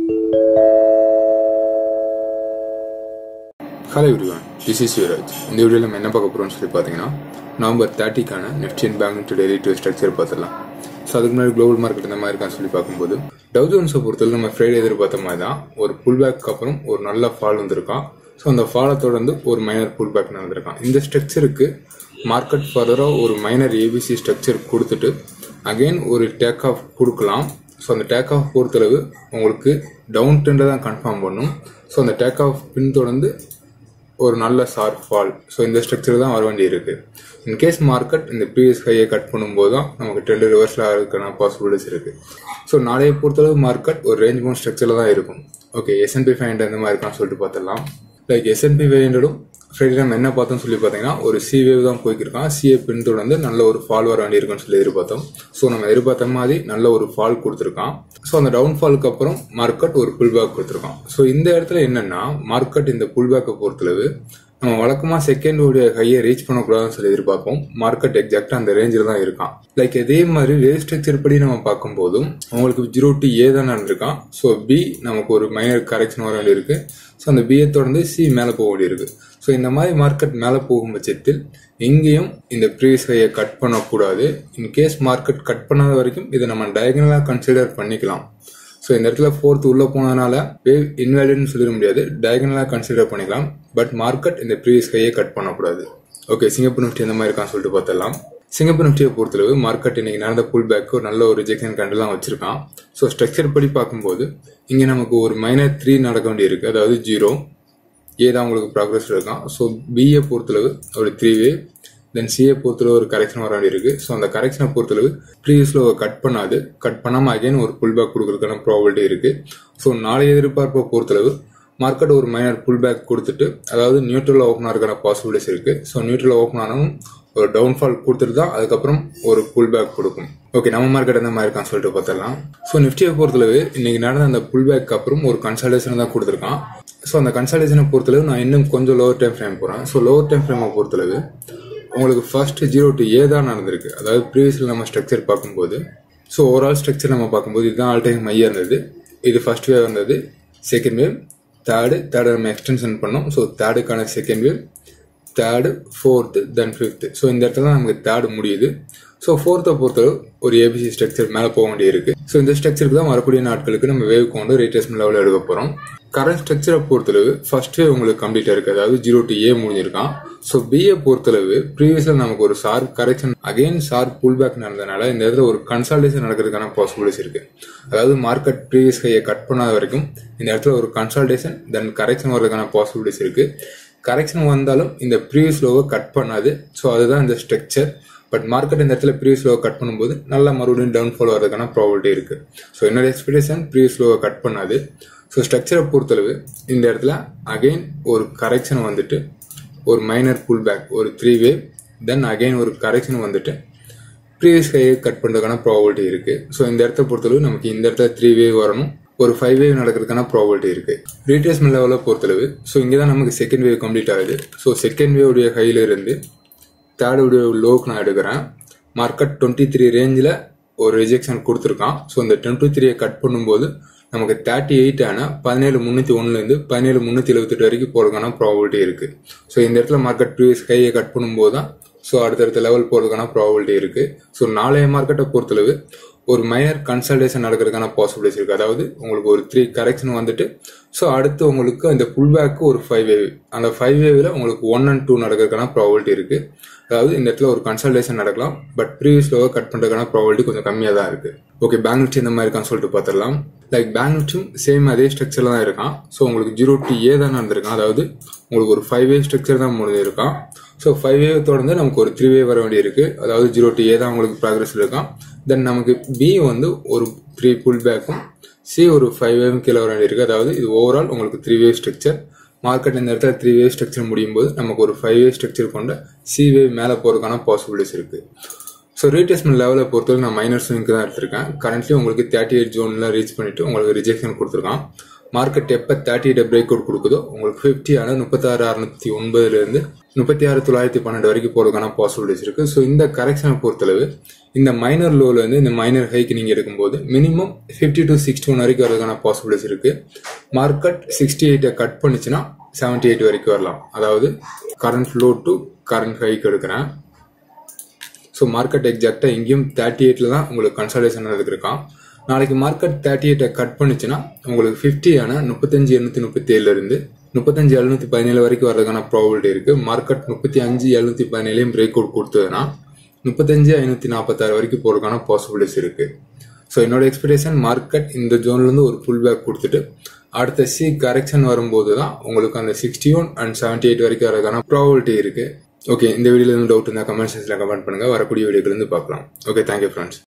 hello everyone this is Yuvaraj இந்த வீடியோவில் நம்ம என்ன பார்க்க போகிறோம்னு சொல்லி பார்த்தீங்கன்னா நவம்பர் தேர்ட்டிக்கான Nifty and bank Nifty daily to structure பார்த்துடலாம் ஸோ அதுக்கு முன்னாடி குளோபல் மார்க்கெட் இந்த மாதிரி இருக்கான்னு சொல்லி பார்க்கும்போது டவ் ஜோன்ஸை பொறுத்தவரை நம்ம ஃப்ரைடே எதிர்பார்த்த மாதிரி தான் ஒரு புல் பேக்கு அப்புறம் ஒரு நல்ல ஃபால் வந்திருக்கான் ஸோ அந்த ஃபாலை தொடர்ந்து ஒரு மைனர் புல் பேக் நடந்திருக்கான் இந்த ஸ்ட்ரக்சருக்கு மார்க்கெட் ஃபர்தராக ஒரு மைனர் ஏபிசி ஸ்ட்ரக்சர் கொடுத்துட்டு அகைன் ஒரு டேக் ஆஃப் கொடுக்கலாம் ஸோ அந்த டேக் ஆஃப் பொறுத்தளவு உங்களுக்கு டவுன் ட்ரெண்டை தான் கன்ஃபார்ம் பண்ணும் ஸோ அந்த டேக் ஆஃப் பின்தொடர்ந்து ஒரு நல்ல ஷார்ப் ஃபால் ஸோ இந்த ஸ்ட்ரக்சர் தான் வர வேண்டியிருக்கு இன்கேஸ் மார்க்கெட் இந்த ப்ரீவியஸ் ஹையை கட் பண்ணும்போது தான் நமக்கு ட்ரெண்ட் ரிவர்ஸில் ஆகிறதுக்கான பாசிபிலிட்டிஸ் இருக்கு ஸோ நாளைய பொறுத்தளவு மார்க்கெட் ஒரு ரேஞ்ச் பவுண்ட் ஸ்ட்ரக்சரில் தான் இருக்கும் ஓகே எஸ்என்பி ஃபைவ் ஹண்ட்ரட் இந்த மாதிரி இருக்கான்னு சொல்லிட்டு பார்த்துடலாம் லைக் எஸ்என்பி ஃபைவ் ஹண்ட்ரடும் ஃப்ரைடே நம்ம என்ன பார்த்தோம்னு சொல்லி பார்த்தீங்கன்னா ஒரு சி வேவ் தான் போய்க்கிருக்கான் சிஏ பின்தொடர்ந்து நல்ல ஒரு ஃபால் வர வேண்டியிருக்குன்னு சொல்லி எதிர்பார்த்தோம் ஸோ நம்ம எதிர்பார்த்த மாதிரி நல்ல ஒரு ஃபால் கொடுத்துருக்கான் ஸோ அந்த டவுன் ஃபாலுக்கு அப்புறம் மார்க்கெட் ஒரு புல் பேக் கொடுத்துருக்கான் ஸோ இந்த இடத்துல என்னன்னா மார்க்கெட் இந்த புல் பேக்கை பொறுத்தளவு நம்ம வழக்கமா செகண்ட் உடைய ஹையை ரீச் பண்ணக்கூடாதுன்னு சொல்லி எதிர்பார்ப்போம் மார்க்கெட் எக்ஸாக்டா அந்த ரேஞ்சில் தான் இருக்கான் லைக் இதே மாதிரி வேவ் ஸ்ட்ரக்சர் படி நம்ம பார்க்கும்போதும் உங்களுக்கு ஜீரோ டு ஏ தான் நடந்திருக்கான் ஸோ பி நமக்கு ஒரு மைனர் கரெக்ஷன் வர வேண்டியிருக்கு ஸோ அந்த பியை தொடர்ந்து சி மேலே போக வேண்டியிருக்கு ஸோ இந்த மாதிரி மார்க்கெட் மேலே போகும் பட்சத்தில் எங்கேயும் இந்த ப்ரீவியஸ் ஹையை கட் பண்ணக்கூடாது இன்கேஸ் மார்க்கெட் கட் பண்ணாத வரைக்கும் இதை நம்ம டயகனலாக கன்சிடர் பண்ணிக்கலாம் ஸோ இந்த இடத்துல ஃபோர்த் உள்ள போனதுனால வேவ் இன்வேலிட்னு சொல்லிட முடியாது டயகனலாக கன்சிடர் பண்ணிக்கலாம் பட் மார்க்கெட் இந்த ப்ரீவியஸ் ஹையை கட் பண்ணக்கூடாது ஓகே சிங்கப்பூர் நிஃப்டி இந்த மாதிரி இருக்கான்னு சொல்லிட்டு பார்த்தலாம் சிங்கப்பூர் நிஃப்டியை பொறுத்தளவு மார்க்கெட் இன்னைக்கு நடந்த புல் பேக் ஒரு நல்ல ஒரு ரிஜெக்ஷன் கண்டெல்லாம் வச்சிருக்கான் ஸோ ஸ்ட்ரக்சர் படி பார்க்கும்போது இங்கே நமக்கு ஒரு மைனர் த்ரீ நடக்க வேண்டியிருக்கு அதாவது ஜீரோ ஏ தான் உங்களுக்கு ப்ராக்ரஸ் இருக்கான் ஸோ பிஏ பொறுத்தளவு ஒரு த்ரீ வே தென் சிஏ பொறுத்தளவு ஒரு கரெக்ஷன் வர வேண்டியிருக்கு ஸோ அந்த கரெக்ஷனை பொறுத்தளவு ப்ரீவியஸ்ல கட் பண்ணாது கட் பண்ணாமல் அகைன் ஒரு புல் பேக் கொடுக்கறதுக்கான ப்ராபிலிட்டி இருக்கு ஸோ நாளை எதிர்பார்ப்பை பொறுத்தளவு மார்க்கெட் ஒரு மைனர் புல் பேக் கொடுத்துட்டு அதாவது நியூட்ரல் ஓப்பன் ஆகிறதுக்கான பாசிபிலிட்டிஸ் இருக்கு ஸோ நியூட்ரல் ஓப்பன் ஆனவும் ஒரு டவுன்ஃபால் கொடுத்துட்டு தான் அதுக்கப்புறம் ஒரு புல் பேக் கொடுக்கும் ஓகே நம்ம மார்க்கெட் எந்த மாதிரி இருக்கான்னு சொல்லிட்டு பார்த்துடலாம் ஸோ நிஃப்டியை பொறுத்தளவு இன்னைக்கு நடந்த அந்த புல் பேக் அப்புறம் ஒரு கன்சல்டேஷன் தான் கொடுத்துருக்கான் ஸோ அந்த கன்சல்டேஷனை பொறுத்தளவு நான் இன்னும் கொஞ்சம் லோவர் டைம் ஃப்ரேம் போகிறேன் ஸோ லோவர் டைம் ஃப்ரேமை பொறுத்தளவு உங்களுக்கு ஃபர்ஸ்ட் ஜீரோ டு ஏ தான் நடந்திருக்கு அதாவது ப்ரீவியஸில் நம்ம ஸ்ட்ரக்சர் பார்க்கும்போது ஸோ ஓவரால் ஸ்ட்ரக்சர் நம்ம பார்க்கும்போது இதுதான் ஆல் டைம் மையாக இருந்தது இது ஃபர்ஸ்ட் வேவ் வந்தது செகண்ட் வேவ் தேர்டு தேர்டு நம்ம எக்ஸ்டென்ஷன் பண்ணோம் ஸோ தேர்டுக்கான second wave third fourth then fifth so இந்த இடத்துல தான் நமக்கு தேர்டு முடியுது ஸோ ஃபோர்த்தை பொறுத்தளவு ஒரு ஏபிசி ஸ்ட்ரக்சர் மேலே போக வேண்டியிருக்கு ஸோ இந்த ஸ்ட்ரக்சருக்கு தான் வரக்கூடிய நாட்களுக்கு நம்ம வேவ் கொண்டு ரீட்ரேஸ்மெண்ட் லெவலில் எடுக்க போகிறோம் கரண்ட் ஸ்ட்ரக்சரை பொறுத்தளவு ஃபர்ஸ்ட் வேவ் உங்களுக்கு கம்ப்ளீட் இருக்கு அதாவது ஜீரோ டு ஏ முடிஞ்சிருக்கான் ஸோ பிஏ பொறுத்தளவு ப்ரீவியஸில் நமக்கு ஒரு sharp correction again sharp pull back நடந்ததுனால இந்த இடத்துல ஒரு கன்சல்டேஷன் நடக்கிறதுக்கான பாசிபிலிட்டிஸ் இருக்கு அதாவது மார்க்கெட் ப்ரீவியஸ் ஹையை கட் பண்ணாத வரைக்கும் இந்த இடத்துல ஒரு கன்சல்டேஷன் தென் கரெக்ஷன் வர்றதுக்கான பாசிபிலிட்டிஸ் இருக்கு கரெக்ஷன் வந்தாலும் இந்த ப்ரீவியஸ் லோவை கட் பண்ணாது ஸோ அதுதான் இந்த ஸ்ட்ரக்சர் பட் மார்க்கெட் இந்த இடத்துல ப்ரீவியஸ் லோவை கட் பண்ணும்போது நல்லா மறுபடியும் டவுன்ஃபால் வரதுக்கான ப்ராபிலிட்டி இருக்கு ஸோ என்னோட எக்ஸ்பெக்டேஷன் ப்ரீவியஸ் லோவை கட் பண்ணாது ஸோ ஸ்ட்ரக்சரை பொறுத்தளவு இந்த இடத்துல அகைன் ஒரு கரெக்ஷன் வந்துட்டு ஒரு மைனர் புல் பேக் ஒரு த்ரீ வே தென் அகைன் ஒரு கரெக்ஷன் வந்துட்டு ப்ரீவியஸ் கையை கட் பண்ணுறதுக்கான ப்ராபிலிட்டி இருக்கு ஸோ இந்த இடத்த பொறுத்தளவு நமக்கு இந்த இடத்துல த்ரீ வேவ் வரணும் ஒரு ஃபைவ் வேவ் நடக்கிறதுக்கான ப்ராபிலிட்டி இருக்கு ரீட்ரேஸ்மெண்ட் லெவலில் பொறுத்தளவு ஸோ இங்கே தான் நமக்கு செகண்ட் வேவ் கம்ப்ளீட் ஆகுது ஸோ செகண்ட் வேவ் உடைய ஹையில இருந்து தேர்ட் உடைய லோக்கு நான் எடுக்கிறேன் மார்க்கெட் டுவெண்ட்டி த்ரீ ரேஞ்சில் ஒரு ரிஜெக்ஷன் கொடுத்துருக்கான் ஸோ இந்த டுவெண்ட்டி த்ரீயை கட் பண்ணும்போது நமக்கு தேர்ட்டி எயிட் ஆனால் பதினேழு முந்நூற்றி ஒன்றுலேருந்து பதினேழு முந்நூற்றி எழுபத்தெட்டு வரைக்கும் போகிறதுக்கான ப்ராபிலிட்டி இருக்குது ஸோ இந்த இடத்துல மார்க்கெட் ப்ரீவியஸ் கையை கட் பண்ணும்போது தான் ஸோ அடுத்தடுத்த லெவல் போகிறதுக்கான ப்ராபிலிட்டி இருக்குது ஸோ நாளைய மார்க்கெட்டை பொறுத்தளவு ஒரு மைனர் கன்சல்டேஷன் நடக்கிறதுக்கான பாசிபிலிட்டிஸ் இருக்குது அதாவது உங்களுக்கு ஒரு த்ரீ கரெக்ஷன் வந்துட்டு ஸோ அடுத்து உங்களுக்கு அந்த புல் பேக்கு ஒரு ஃபைவ் வேவ் அந்த ஃபைவ் வேவில் உங்களுக்கு ஒன் அண்ட் டூ நடக்கிறதுக்கான ப்ராபிலிட்டி இருக்குது அதாவது இந்த இடத்துல ஒரு கன்சல்டேஷன் நடக்கலாம் பட் ப்ரீவியஸ் லோவை கட் பண்ணுறதுக்கான ப்ராபிலிட்டி கொஞ்சம் கம்மியாக தான் இருக்கு ஓகே பேங்க் நிஃப்டி இந்த மாதிரி இருக்கான்னு சொல்லிட்டு பார்த்துடலாம் லைக் பேங்க் நிஃப்டியும் சேம் அதே ஸ்ட்ரக்சர்ல தான் இருக்கான் ஸோ உங்களுக்கு ஜீரோ டு ஏ தான் நடந்திருக்கான் அதாவது உங்களுக்கு ஒரு ஃபைவ் வே ஸ்ட்ரக்சர் தான் முடிஞ்சிருக்கான் ஸோ ஃபைவ் வே தொடர்ந்து நமக்கு ஒரு த்ரீ வே வர வேண்டியிருக்கு அதாவது ஜீரோ டு ஏ தான் உங்களுக்கு ப்ராக்ரஸ் இருக்கான் தென் நமக்கு பி வந்து ஒரு த்ரீ புல் பேக்கும் சி ஒரு ஃபைவ் வேவும் கீழே வர வேண்டியிருக்கு அதாவது இது ஓவரால் உங்களுக்கு த்ரீ வே ஸ்ட்ரக்சர் மார்க்கெட் இந்த இடத்துல த்ரீ வே ஸ்ட்ரக்சர் முடியும் போது நமக்கு ஒரு ஃபைவ் வே ஸ்ட்ரக்சர் கொண்ட சி வே மேலே போகிறதுக்கான பாசிபிலிட்டிஸ் இருக்கு ஸோ ரீட்ரேஸ்மெண்ட் லெவலில் பொறுத்தவரை நான் மைனர் ஸ்விங்க்கு தான் எடுத்திருக்கேன் கரண்ட்லி உங்களுக்கு தேர்ட்டி எயிட் ஜோன்ல ரீச் பண்ணிட்டு உங்களுக்கு ரிஜெக்ஷன் கொடுத்துருக்கான் மார்க்கெட் எப்போ தேர்ட்டி எயிட் பிரேக் அவுட் கொடுக்குதோ உங்களுக்கு ஃபிஃப்டி ஆனால் முப்பத்தாறு அறுநூத்தி ஒன்பதுலேருந்து முப்பத்தி ஆறு தொள்ளாயிரத்தி பன்னெண்டு வரைக்கும் போகிறதுக்கான பாசிபிலிட்டிஸ் இருக்குது ஸோ இந்த கரெக்ஷனை பொறுத்தளவு இந்த மைனர் லோலேருந்து இந்த மைனர் ஹைக்கு நீங்கள் எடுக்கும்போது minimum fifty to sixty one வரைக்கும் வரதுக்கான பாசிபிலிட்டிஸ் இருக்குது மார்க்கெட் சிக்ஸ்டி எயிட்டை கட் பண்ணுச்சுன்னா செவன்டி எயிட் வரைக்கும் வரலாம் அதாவது கரண்ட் லோ டு கரண்ட் ஹைக்கு எடுக்கிறேன் ஸோ மார்க்கெட் எக்ஸாக்டாக எங்கேயும் தேர்ட்டி எயிட்டில் தான் உங்களுக்கு கன்சல்டேஷன் இருக்கான் நாளைக்கு மார்க்கெட் தேர்ட்டி எயிட்டை கட் பண்ணுச்சுன்னா உங்களுக்கு ஃபிஃப்டி ஆனால் முப்பத்தஞ்சு எண்ணூற்றி முப்பத்தி ஏழுலேருந்து முப்பத்தஞ்சு எழுநூத்தி பதினேழு வரைக்கும் வரதுக்கான ப்ராபிலிட்டி இருக்கு மார்க்கெட் முப்பத்தி அஞ்சு எழுநூத்தி பதினேழையும் பிரேக் அவுட் கொடுத்ததுன்னா முப்பத்தஞ்சு ஐநூத்தி நாற்பத்தாறு வரைக்கும் போறதுக்கான பாசிபிலிட்டிஸ் இருக்கு ஸோ என்னோட எக்ஸ்பெக்டேஷன் மார்க்கெட் இந்த ஜோன்லேருந்து ஒரு ஃபுல் பேக் கொடுத்துட்டு அடுத்த சி கரெக்ஷன் வரும்போது தான் உங்களுக்கு அந்த sixty one and seventy eight வரைக்கும் வரதுக்கான ப்ராபிலிட்டி இருக்கு ஓகே இந்த வீடியோல இருந்து டவுட் இருந்தால் கமெண்ட் செக்ஷனில் கமெண்ட் பண்ணுங்க வரக்கூடிய வீடியோக்கள் இருந்து பார்க்கலாம் ஓகே தேங்க்யூ ஃப்ரெண்ட்ஸ்